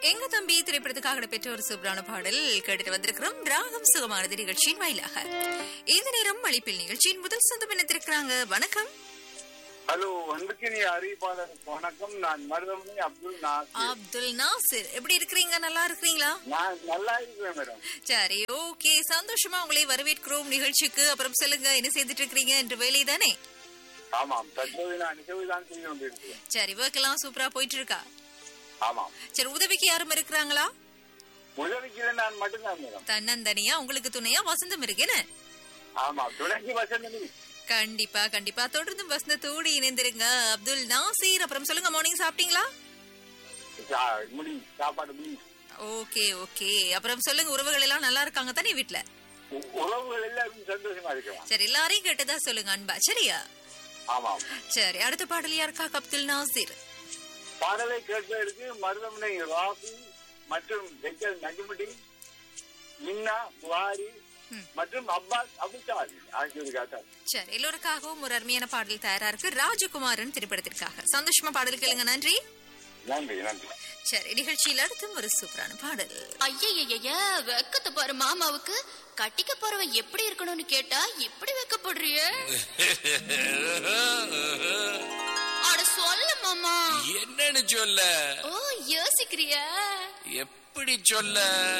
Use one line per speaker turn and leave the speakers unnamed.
எங்க தம்பி திரைப்படத்துக்காக பெற்ற ஒரு சூப்பரான பாடல் கேட்டுட்டு வந்திருக்கிறோம் ராகம் சுகமானது நிகழ்ச்சியின் வாயிலாக இந்த நேரம் அழைப்பில் நிகழ்ச்சியின் முதல் சொந்தம் இணைத்திருக்கிறாங்க வணக்கம்
ஹலோ அன்புக்கினி அறிவிப்பாளர் வணக்கம் நான் மருதமணி அப்துல் நாசிர்
அப்துல் நாசிர் எப்படி இருக்கிறீங்க நல்லா இருக்கிறீங்களா
நான் நல்லா இருக்கிறேன் மேடம்
சரி ஓகே சந்தோஷமா உங்களை வரவேற்கிறோம் நிகழ்ச்சிக்கு அப்புறம் சொல்லுங்க என்ன செய்துட்டு இருக்கிறீங்க என்று வேலை தானே
ஆமாம் தற்போது நான் நிகழ்வு தான் செய்து கொண்டிருக்கிறேன்
சரி ஒர்க் எல்லாம் சூப்பரா போயிட்டு இருக்கா
ஆமாம்
சரி உதவிக்கு யாரும் இருக்கிறாங்களா
உதவிக்கு நான் மட்டும்தான் மேடம்
தன்னந்தனியா உங்களுக்கு துணையா வசந்தம் இருக்குன்னு
ஆமாம் துணைக்கு வசந்தி
கண்டிப்பா கண்டிப்பா தொடர்ந்து வசந்தத்தோடு இணைந்திருங்க அப்துல் நாசீர் அப்புறம் சொல்லுங்க மார்னிங் சாப்பிட்டீங்களா
முடி சாப்பாடு முடி
ஓகே ஓகே அப்புறம் சொல்லுங்க உறவுகள் எல்லாம் நல்லா இருக்காங்க தானே வீட்ல
உ- உறவுகள் எல்லாரும் சந்தோஷமா இருக்கலாம்
சரி எல்லாரையும் கேட்டதா சொல்லுங்க அன்பா சரியா
ஆமாம்
சரி அடுத்த பாடல் யாருக்கா அப்துல் நாசீர்
பாடலை கேட்பதற்கு மருதமனை ராசி மற்றும் டெக்கல் நஜிமுடி மின்னா புகாரி மற்றும் அப்பாஸ் அபுசாரி ஆகியோருக்காக
சரி எல்லோருக்காகவும் ஒரு அருமையான பாடல் தயாரா இருக்கு ராஜகுமாரன் திரைப்படத்திற்காக சந்தோஷமா பாடல் கேளுங்க நன்றி
நன்றி நன்றி
சரி நிகழ்ச்சியில் அடுத்தும் ஒரு சூப்பரான பாடல்
ஐயய்யய்ய வெக்கத்தை பாரு மாமாவுக்கு கட்டிக்க போறவன் எப்படி இருக்கணும்னு கேட்டா இப்படி வெக்கப்படுறிய அட சொல்ல மாமா
என்னன்னு சொல்ல
ஓ யோசிக்கிறியா
எப்படி சொல்ல